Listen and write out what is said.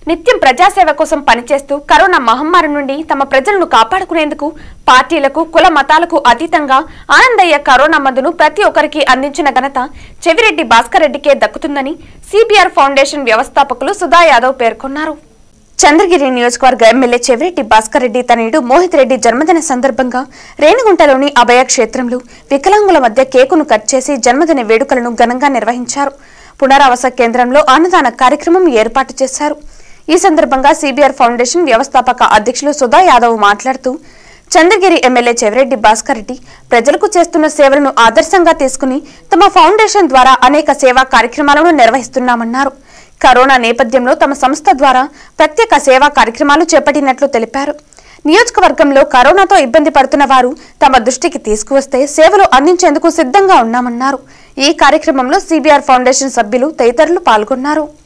నిత్యం ప్రజాసేవ కోసం పనిచేస్తూ కరోనా మహమ్మారి నుండి తమ ప్రజలను కాపాడుకునేందుకు పార్టీలకు కుల మతాలకు అతీతంగా ఆనందయ్య కరోనా మందును ప్రతి ఒక్కరికి అందించిన ఘనత చెవిరెడ్డి భాస్కర్ రెడ్డికే దక్కుతుందని సిబిఆర్ ఫౌండేషన్ వ్యవస్థాపకులు సుధా యాదవ్ పేర్కొన్నారు చంద్రగిరి నియోజకవర్గ ఎమ్మెల్యే చెవిరెడ్డి భాస్కర్ రెడ్డి తనయుడు మోహిత్ రెడ్డి జన్మదిన సందర్భంగా రేణిగుంటలోని అభయ క్షేత్రంలో వికలాంగుల మధ్య కేకును కట్ చేసి జన్మదిన వేడుకలను ఘనంగా నిర్వహించారు పునరావాస కేంద్రంలో అన్నదాన కార్యక్రమం ఏర్పాటు చేశారు ఈ సందర్భంగా సిబిఆర్ ఫౌండేషన్ వ్యవస్థాపక అధ్యక్షులు సుధా యాదవ్ మాట్లాడుతూ చంద్రగిరి ఎమ్మెల్యే చెవిరెడ్డి భాస్కర్ రెడ్డి ప్రజలకు చేస్తున్న సేవలను ఆదర్శంగా తీసుకుని తమ ఫౌండేషన్ ద్వారా అనేక సేవా కార్యక్రమాలను నిర్వహిస్తున్నామన్నారు కరోనా నేపథ్యంలో తమ సంస్థ ద్వారా ప్రత్యేక సేవా కార్యక్రమాలు చేపట్టినట్లు తెలిపారు నియోజకవర్గంలో కరోనాతో ఇబ్బంది పడుతున్న వారు తమ దృష్టికి తీసుకువస్తే సేవలు అందించేందుకు సిద్ధంగా ఉన్నామన్నారు ఈ కార్యక్రమంలో సిబిఆర్ ఫౌండేషన్ సభ్యులు తదితరులు పాల్గొన్నారు